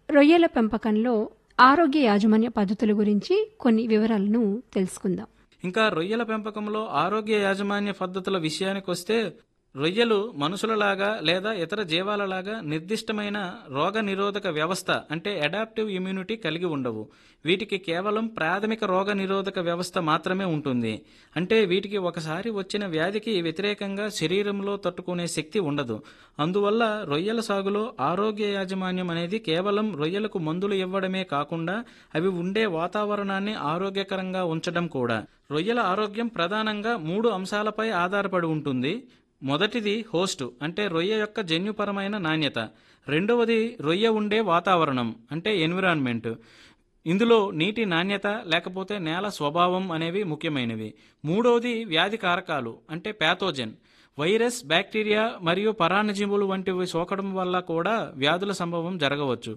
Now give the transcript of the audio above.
రొయ్యల పెంపకంలో ఆరోగ్య యాజమాన్య పద్ధతుల గురించి కొన్ని వివరాలను తెలుసుకుందాం ఇంకా రొయ్యల పెంపకంలో ఆరోగ్య యాజమాన్య పద్ధతుల విషయానికొస్తే రొయ్యలు మనుషులలాగా లేదా ఇతర జీవాలలాగా నిర్దిష్టమైన రోగ నిరోధక వ్యవస్థ అంటే అడాప్టివ్ ఇమ్యూనిటీ కలిగి ఉండవు వీటికి కేవలం ప్రాథమిక రోగ నిరోధక వ్యవస్థ మాత్రమే ఉంటుంది అంటే వీటికి ఒకసారి వచ్చిన వ్యాధికి వ్యతిరేకంగా శరీరంలో తట్టుకునే శక్తి ఉండదు అందువల్ల రొయ్యల సాగులో ఆరోగ్య యాజమాన్యం అనేది కేవలం రొయ్యలకు మందులు ఇవ్వడమే కాకుండా అవి ఉండే వాతావరణాన్ని ఆరోగ్యకరంగా ఉంచడం కూడా రొయ్యల ఆరోగ్యం ప్రధానంగా మూడు అంశాలపై ఆధారపడి ఉంటుంది మొదటిది హోస్టు అంటే రొయ్య యొక్క జన్యుపరమైన నాణ్యత రెండవది రొయ్య ఉండే వాతావరణం అంటే ఎన్విరాన్మెంట్ ఇందులో నీటి నాణ్యత లేకపోతే నేల స్వభావం అనేవి ముఖ్యమైనవి మూడవది వ్యాధి కారకాలు అంటే ప్యాథోజన్ వైరస్ బ్యాక్టీరియా మరియు పరాన్నజీవులు వంటివి సోకడం వల్ల కూడా వ్యాధుల సంభవం జరగవచ్చు